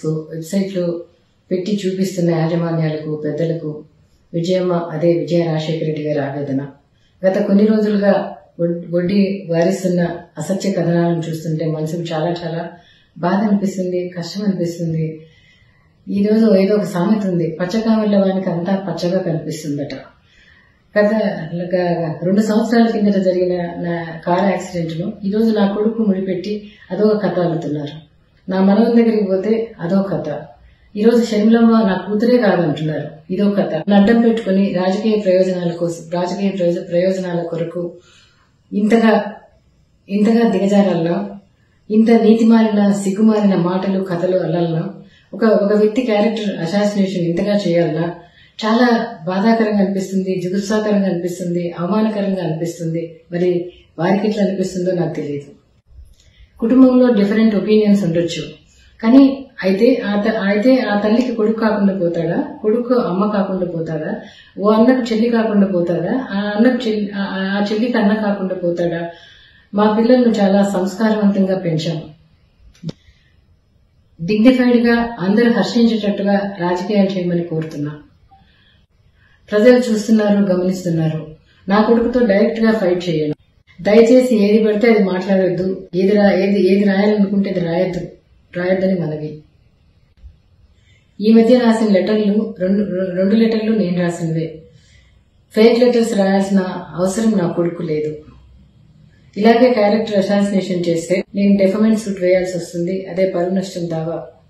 కు వెబ్సైట్లు పెట్టి చూపిస్తున్న యాజమాన్యాలకు పెద్దలకు విజయమ్మ అదే విజయ రాజశేఖర రెడ్డి గారి ఆవేదన గత కొన్ని రోజులుగా వడ్- వడ్డీ వారిస్తున్న అసత్య కథనాలను చూస్తుంటే మనసుకు చాలా చాలా బాధ అనిపిస్తుంది కష్టం అనిపిస్తుంది ఈ రోజు ఏదో ఒక సామెత ఉంది పచ్చకామల్ల వానికి అంతా పచ్చగా కనిపిస్తుందట గత గ- రెండు సంవత్సరాల కిందట జరిగిన నా కార్ యాక్సిడెంట్ ను ఈ రోజు నా కొడుకు ముడిపెట్టి అదొక కథ అల్లుతున్నారు నా మనవల దగ్గరికి పోతే అదో కథ ఈ రోజు షర్మిలమ్మ నా కూతురే కాదంటున్నారు ఇదో కథ నన్ను అడ్డం పెట్టుకుని రాజకీయ ప్రయోజనాల కోసం రాజకీయ ప్రయోజ- ప్రయోజనాల కొరకు ఇంతగా ఇంతగా దిగజారాలనో ఇంత నీతిమాలిన సిగ్గుమాలిన మాటలు కథలు అల్లాలనో ఒక ఒక వ్యక్తి క్యారెక్టర్ అసాసినేషన్ ఇంతగా చేయాలనా చాలా బాధాకరంగా అనిపిస్తుంది జుగుత్సాకరంగా అనిపిస్తుంది అవమానకరంగా అనిపిస్తుంది మరి వారికి ఎట్లా అనిపిస్తుందో నాకు తెలియదు కుటుంబంలో డిఫరెంట్ ఒపీనియన్స్ ఉండొచ్చు కానీ అయితే ఆ త- అయితే ఆ తల్లికి కొడుకు కాకుండా పోతాడా కొడుకు అమ్మ కాకుండా పోతాడా ఓ అన్నకు చెల్లి కాకుండా పోతాడా ఆ అన్నకు చెల్లి ఆ- ఆ చెల్లికి అన్న కాకుండా పోతాడా మా పిల్లలను చాలా సంస్కారవంతంగా పెంచాము డిగ్నిఫైడ్ గా అందరూ హర్షించేటట్టుగా రాజకీయాలు చేయమని కోరుతున్నా ప్రజలు చూస్తున్నారు గమనిస్తున్నారు నా కొడుకుతో డైరెక్ట్ గా ఫైట్ చేయండి దయచేసి ఏది పడితే అది మాట్లాడొద్దు ఏది రా ఏది ఏది రాయాలనుకుంటే అది రాయొద్దు రాయొద్దని మనవి ఈ మధ్య రాసిన లెటర్లు రెండు రెండు లెటర్లు నేను రాసినవే ఫేక్ లెటర్స్ రాయాల్సిన అవసరం నా కొడుకు లేదు ఇలాగే క్యారెక్టర్ అసాసినేషన్ చేస్తే నేను డెఫమెంట్ సూట్ వేయాల్సి వస్తుంది అదే పరువు నష్టం దావా